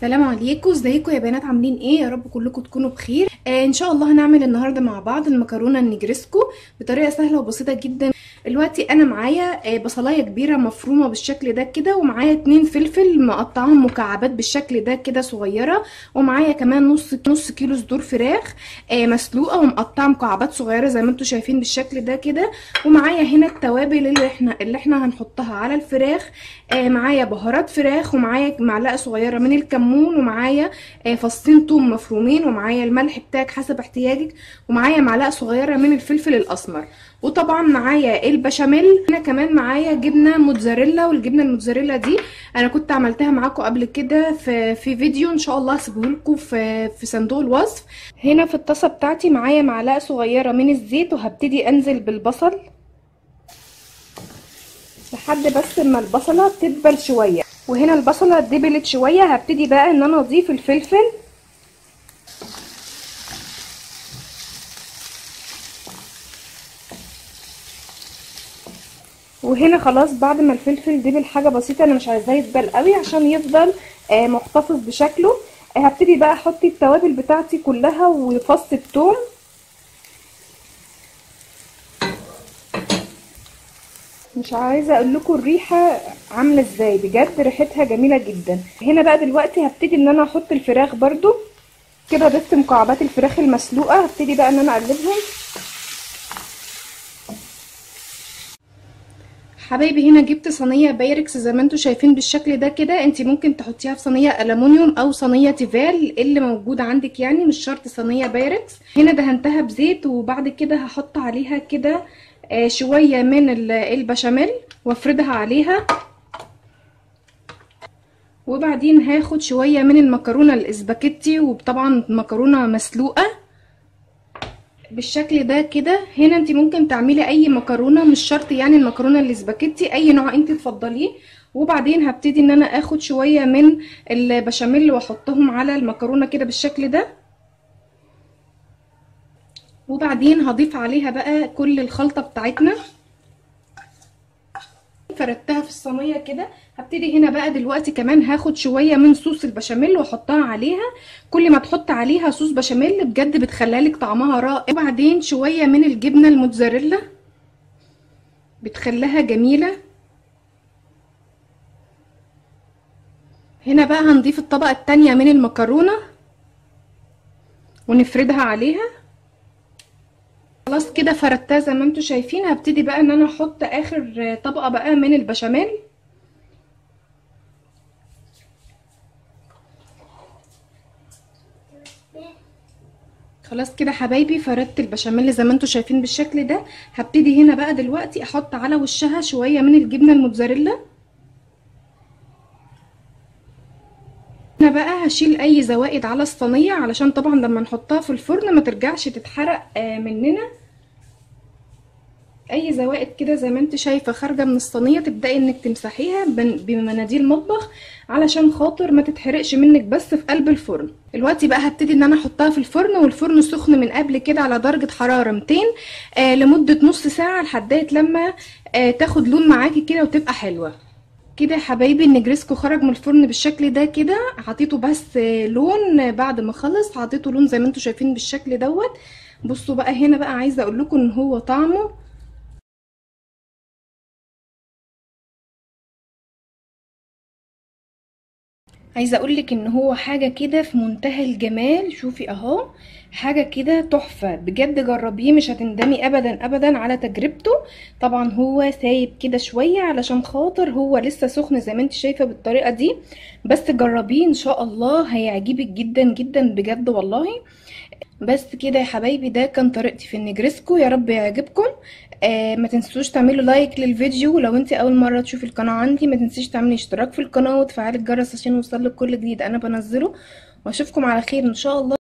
السلام عليكم ازيكم يا بنات عاملين ايه يا رب كلكم تكونوا بخير آه ان شاء الله هنعمل النهارده مع بعض المكرونه النجرسكو بطريقه سهله وبسيطه جدا دلوقتي انا معايا آه بصلايه كبيره مفرومه بالشكل ده كده ومعايا اتنين فلفل مقطعهم مكعبات بالشكل ده كده صغيره ومعايا كمان نص نص كيلو صدور فراخ آه مسلوقه ومقطعه مكعبات صغيره زي ما انتم شايفين بالشكل ده كده ومعايا هنا التوابل اللي احنا اللي احنا هنحطها على الفراخ آه معايا بهارات فراخ ومعايا معلقه صغيره من الكمون ومعايا آه فصين توم مفرومين ومعايا الملح بتاعك حسب احتياجك ومعايا معلقه صغيره من الفلفل الاسمر وطبعا معايا البشاميل انا كمان معايا جبنه موتزاريلا والجبنه الموتزاريلا دي انا كنت عملتها معاكم قبل كده في في فيديو ان شاء الله هسيبه لكم في في صندوق الوصف هنا في الطاسه بتاعتي معايا معلقه صغيره من الزيت وهبتدي انزل بالبصل لحد بس ما البصله تدبل شويه وهنا البصله دبلت شويه هبتدي بقى ان انا اضيف الفلفل وهنا خلاص بعد ما الفلفل دبل حاجه بسيطه انا مش عايزاه يدبل قوي عشان يفضل آه محتفظ بشكله آه هبتدي بقى احط التوابل بتاعتي كلها وفص الثوم مش عايزه اقول لكم الريحه عامله ازاي بجد ريحتها جميله جدا هنا بقى دلوقتي هبتدي ان انا احط الفراخ برده كده ضفت مكعبات الفراخ المسلوقه هبتدي بقى ان انا اقلبهم حبايبي هنا جبت صينيه بايركس زي ما انتم شايفين بالشكل ده كده انت ممكن تحطيها في صينيه الومنيوم او صينيه تيفال اللي موجود عندك يعني مش شرط صينيه بايركس هنا دهنتها بزيت وبعد كده هحط عليها كده آه شويه من البشاميل وافردها عليها وبعدين هاخد شويه من المكرونه الاسباجيتي وطبعا مكرونه مسلوقه بالشكل ده كده هنا انت ممكن تعملي اي مكرونه مش شرط يعني المكرونه الاسباجيتي اي نوع انت تفضليه وبعدين هبتدي ان انا اخد شويه من البشاميل واحطهم على المكرونه كده بالشكل ده وبعدين هضيف عليها بقى كل الخلطه بتاعتنا فردتها في الصينيه كده هبتدي هنا بقى دلوقتي كمان هاخد شويه من صوص البشاميل واحطها عليها كل ما تحط عليها صوص بشاميل بجد بتخليها لك طعمها رائع وبعدين شويه من الجبنه الموتزاريلا بتخليها جميله هنا بقى هنضيف الطبقه التانية من المكرونه ونفردها عليها خلاص كده فردتها زي ما انتم شايفين هبتدي بقى ان انا احط اخر طبقه بقى من البشاميل خلاص كده حبايبي فردت البشاميل زي ما انتم شايفين بالشكل ده هبتدي هنا بقى دلوقتي احط على وشها شويه من الجبنه الموتزاريلا هنا بقى هشيل اي زوائد على الصينيه علشان طبعا لما نحطها في الفرن ما ترجعش تتحرق مننا اي زوائد كده زي ما انت شايفه خارجه من الصينيه تبداي انك تمسحيها بمناديل مطبخ علشان خاطر ما تتحرقش منك بس في قلب الفرن دلوقتي بقى هبتدي ان انا احطها في الفرن والفرن سخن من قبل كده على درجه حراره 200 آه لمده نص ساعه لحد لما آه تاخد لون معاكي كده وتبقى حلوه كده يا حبايبي النجرسكو خرج من الفرن بالشكل ده كده حطيته بس لون بعد ما خلص حطيته لون زي ما انتم شايفين بالشكل دوت بصوا بقى هنا بقى عايزه اقول لكم ان هو طعمه عايزه اقول لك ان هو حاجه كده في منتهى الجمال شوفي اهو حاجه كده تحفه بجد جربيه مش هتندمي ابدا ابدا على تجربته طبعا هو سايب كده شويه علشان خاطر هو لسه سخن زي ما انت شايفه بالطريقه دي بس جربيه ان شاء الله هيعجبك جدا جدا بجد والله بس كده يا حبايبي ده كان طريقتي في النجرسكو يا رب يعجبكم آه ما تنسوش تعملوا لايك للفيديو ولو انت اول مره تشوفي القناه عندي ما تنسيش تعملي اشتراك في القناه وتفعلي الجرس عشان يوصلك كل جديد انا بنزله واشوفكم على خير ان شاء الله